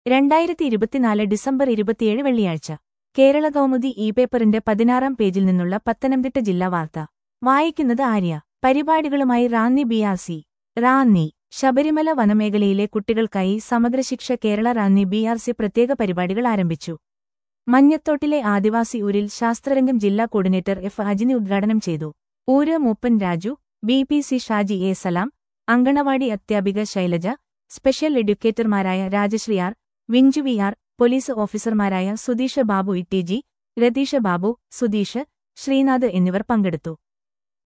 രണ്ടായിരത്തി ഇരുപത്തിനാല് ഡിസംബർ ഇരുപത്തിയേഴ് വെള്ളിയാഴ്ച കേരള കൗമുദി ഇ പേപ്പറിന്റെ പതിനാറാം പേജിൽ നിന്നുള്ള പത്തനംതിട്ട ജില്ലാ വാർത്ത വായിക്കുന്നത് ആര്യ പരിപാടികളുമായി Ranni B R C Ranni Sabarimala വനമേഖലയിലെ കുട്ടികൾക്കായി Samagrashiksha Kerala Ranni B R C പ്രത്യേക പരിപാടികൾ ആരംഭിച്ചു മഞ്ഞത്തോട്ടിലെ ആദിവാസി ഊരിൽ ശാസ്ത്രരംഗം ജില്ലാ കോർഡിനേറ്റർ എഫ് അജിനി ഉദ്ഘാടനം ചെയ്തു ഊര് മൂപ്പൻ Raju B P C Shaji A Salam anganwadi അധ്യാപിക ശൈലജ സ്പെഷ്യൽ എഡ്യൂക്കേറ്റർമാരായ Rajasree R Vinju V R police ഓഫീസർമാരായ Sudheesh Babu E T G Ratheesh Babu Sudheesh Sreenath എന്നിവർ പങ്കെടുത്തു